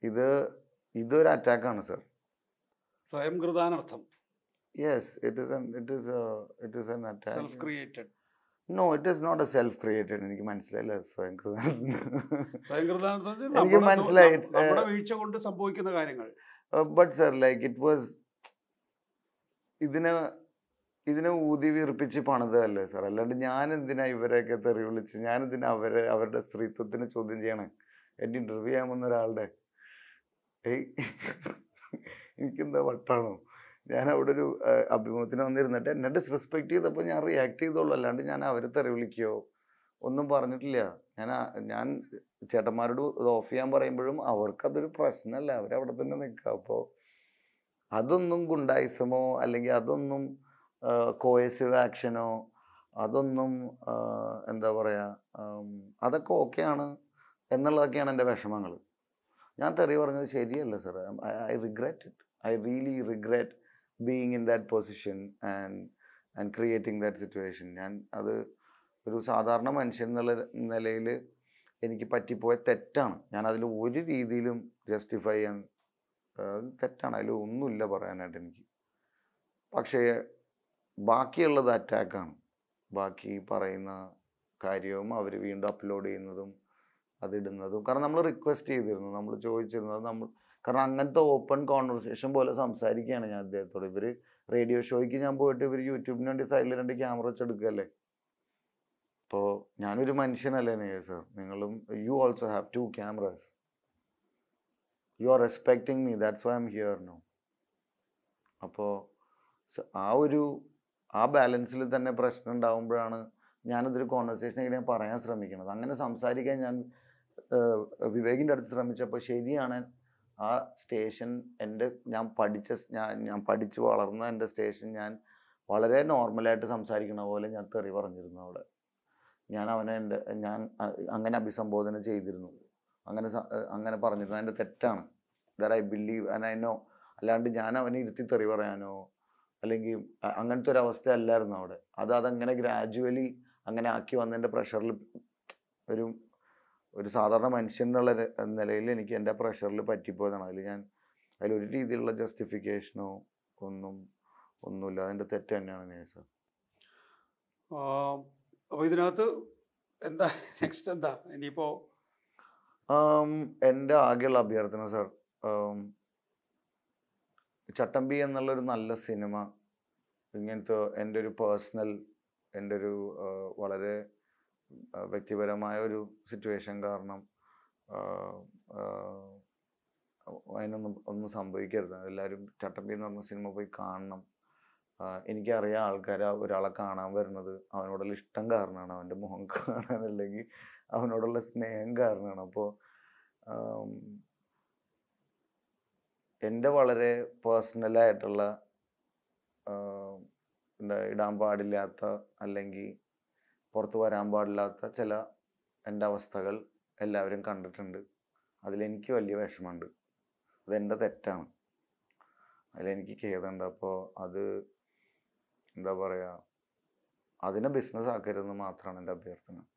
ഇത് ഇതൊരു അറ്റാക്കാണ് സർ സ്വയം കൃതാനർത്ഥം yes it is it is it is an self attack created no it is not a self created എനിക്ക് മനസ്സിലായില്ല സ്വയം കൃതാർത്ഥം സ്വയം കൃതാനർത്ഥം എന്ന് എനിക്ക് നമ്മുടെ മനസ്സിലായി. നം- നമ്മുടെ വീഴ്ച കൊണ്ട് സംഭവിക്കുന്ന കാര്യങ്ങൾ but sir like it was ഇതിനെ ഇതിനെ ഊതി വീർപ്പിച്ച് പണിതല്ലേ സാർ അല്ലാണ്ട് ഞാൻ എന്തിനാ ഇവരെയൊക്കെ തെറി വിളിച്ച് ഞാൻ എന്തിനാ അവരെ അവരുടെ സ്ത്രീത്വത്തിനെ ചോദ്യം ചെയ്യണേ എന്നെ ഇന്റർവ്യൂ ചെയ്യാൻ വന്ന ഒരാളുടെ ഏയ് എനിക്കെന്താ വട്ടാണോ ഞാൻ അവിടെ ഒരു ആ, അഭിമുഖത്തിന് വന്നിരുന്നിട്ട് എന്നെ ഡിസ്റെസ്പെക്ട് ചെയ്തപ്പോൾ ഞാൻ റിയാക്ട് ചെയ്തോളൂ അല്ലാണ്ട് ഞാൻ അവരെ തെറി വിളിക്കുകയോ ഒന്നും പറഞ്ഞിട്ടില്ല ഞാൻ ആ- ഞാൻ ചേട്ടന്മാരോട് ഇത് ഓഫ് ചെയ്യാൻ പറയുമ്പോഴും അവർക്കതൊരു പ്രശ്നമല്ല അവരവിടെ തന്നെ നിൽക്കുക അപ്പോൾ അതൊന്നും ഗുണ്ടായിസമോ അല്ലെങ്കിൽ അതൊന്നും കോയസീവ് ആക്ഷനോ അതൊന്നും ആ, എന്താ പറയുക അതൊക്കെ ഓക്കെയാണ് എന്നുള്ളതൊക്കെയാണ് എൻ്റെ വിഷമങ്ങൾ ഞാൻ തെറി പറഞ്ഞത് ശരിയല്ല sir I regret it I really regret being in that position and and creating that situation ഞാൻ അത് ഒരു സാധാരണ മനുഷ്യൻ എന്നുള്ള നിലയിൽ എനിക്ക് പറ്റിപ്പോയ തെറ്റാണ് ഞാൻ അതിൽ ഒരു രീതിയിലും ജസ്റ്റിഫൈ ചെയ്യാൻ ആ, അത് തെറ്റാണ് അതിൽ ഒന്നുമില്ല പറയാനായിട്ട് എനിക്ക് പക്ഷേ ബാക്കിയുള്ളത് അറ്റാക്കാണ് ബാക്കി പറയുന്ന കാര്യവും അവർ വീണ്ടും അപ്ലോഡ് ചെയ്യുന്നതും അതിടുന്നതും കാരണം നമ്മൾ റിക്വസ്റ്റ് ചെയ്തിരുന്നു നമ്മൾ ചോദിച്ചിരുന്നത് നമ്മൾ കാരണം അങ്ങനത്തെ ഓപ്പൺ കോൺവെർസേഷൻ പോലെ സംസാരിക്കുകയാണ് ഞാൻ അദ്ദേഹത്തോട് ഇവർ റേഡിയോ ഷോയ്ക്ക് ഞാൻ പോയിട്ട് ഇവർ യൂട്യൂബിന് വേണ്ടി സൈഡിൽ രണ്ട് ക്യാമറ വെച്ചെടുക്കല്ലേ അപ്പോൾ ഞാനൊരു മനുഷ്യനല്ലേ നെയ്യ സർ നിങ്ങളും you also have two cameras you are respecting me that's why I'm here no അപ്പോൾ ആ ഒരു ആ ബാലൻസിൽ തന്നെ പ്രശ്നം ഉണ്ടാകുമ്പോഴാണ് ഞാനതൊരു കോൺവെർസേഷൻ ഇങ്ങനെ പറയാൻ ശ്രമിക്കുന്നത് അങ്ങനെ സംസാരിക്കാൻ ഞാൻ ഏഹ്, വിവേകിൻ്റെ അടുത്ത് ശ്രമിച്ചപ്പോൾ ശരിയാണ് ആ സ്റ്റേഷൻ എൻ്റെ ഞാൻ പഠിച്ച സ് ഞാൻ ഞാൻ പഠിച്ച് വളർന്ന എൻ്റെ സ്റ്റേഷൻ ഞാൻ വളരെ നോർമലായിട്ട് സംസാരിക്കണ പോലെ ഞാൻ തെറി പറഞ്ഞിരുന്നു അവിടെ ഞാൻ അവനെ എൻ്റെ ഞാൻ അ- അങ്ങനെ അഭിസംബോധന ചെയ്തിരുന്നു അങ്ങനെ സ- ഏഹ് അങ്ങനെ പറഞ്ഞിരുന്നു അതിൻ്റെ തെറ്റാണ് that I believe and I know അല്ലാണ്ട് ഞാൻ അവനെ ഇരുത്തി തെറി പറയാനോ അല്ലെങ്കിൽ അ- അങ്ങനത്തെ ഒരു അവസ്ഥ അല്ലായിരുന്നു അവിടെ അത് അതങ്ങനെ ഗ്രാജുവലി അങ്ങനെ ആക്കി വന്നതിൻ്റെ പ്രഷറിൽ ഒരു ഒരു സാധാരണ മനുഷ്യൻ എന്നുള്ള ര- നിലയിൽ എനിക്ക് എൻ്റെ പ്രഷറിൽ പറ്റിപ്പോയതാണ് അതിൽ ഞാൻ അതിലൊരു രീതിയിലുള്ള ജസ്റ്റിഫിക്കേഷനോ ഒന്നും ഒന്നുമില്ല അതിൻ്റെ തെറ്റ് തന്നെയാണ് നേഴ്സ് അപ്പോൾ ഇതിനകത്ത് എന്താ നെക്സ്റ്റ് എന്താ ഇനിയിപ്പോൾ ആം, എൻ്റെ ആകെയുള്ള അഭ്യർത്ഥന സാർ ആം, ചട്ടമ്പി എന്നുള്ളൊരു നല്ല സിനിമ ഇങ്ങനത്തെ എൻ്റെ ഒരു പേഴ്സണൽ എൻ്റെ ഒരു ആ, വളരെ ആ, വ്യക്തിപരമായ ഒരു സിറ്റുവേഷൻ കാരണം ആ, ആ, അതിനൊന്നും ഒന്നും സംഭവിക്കരുത് എല്ലാവരും ചട്ടമ്പി എന്ന് പറഞ്ഞ സിനിമ പോയി കാണണം ആ, എനിക്കറിയാം ആൾക്കാർ ഒരാളെ കാണാൻ വരുന്നത് അവനോടുള്ള ഇഷ്ടം കാരണമാണ് അവൻ്റെ മുഖം കാണാൻ അല്ലെങ്കിൽ അവനോടുള്ള സ്നേഹം കാരണമാണ് അപ്പോൾ എൻ്റെ വളരെ പേഴ്സണലായിട്ടുള്ള എന്താ ഇടാൻ പാടില്ലാത്ത അല്ലെങ്കിൽ പുറത്ത് വരാൻ പാടില്ലാത്ത ചില എൻ്റെ അവസ്ഥകൾ എല്ലാവരും കണ്ടിട്ടുണ്ട് അതിലെനിക്ക് വലിയ വിഷമമുണ്ട് അതെൻ്റെ തെറ്റാണ് അതിലെനിക്ക് ഖേദമുണ്ട് അപ്പോൾ അത് എന്താ പറയുക അതിനെ ബിസിനസ് ആക്കരുതെന്ന് മാത്രമാണ് എൻ്റെ അഭ്യർത്ഥന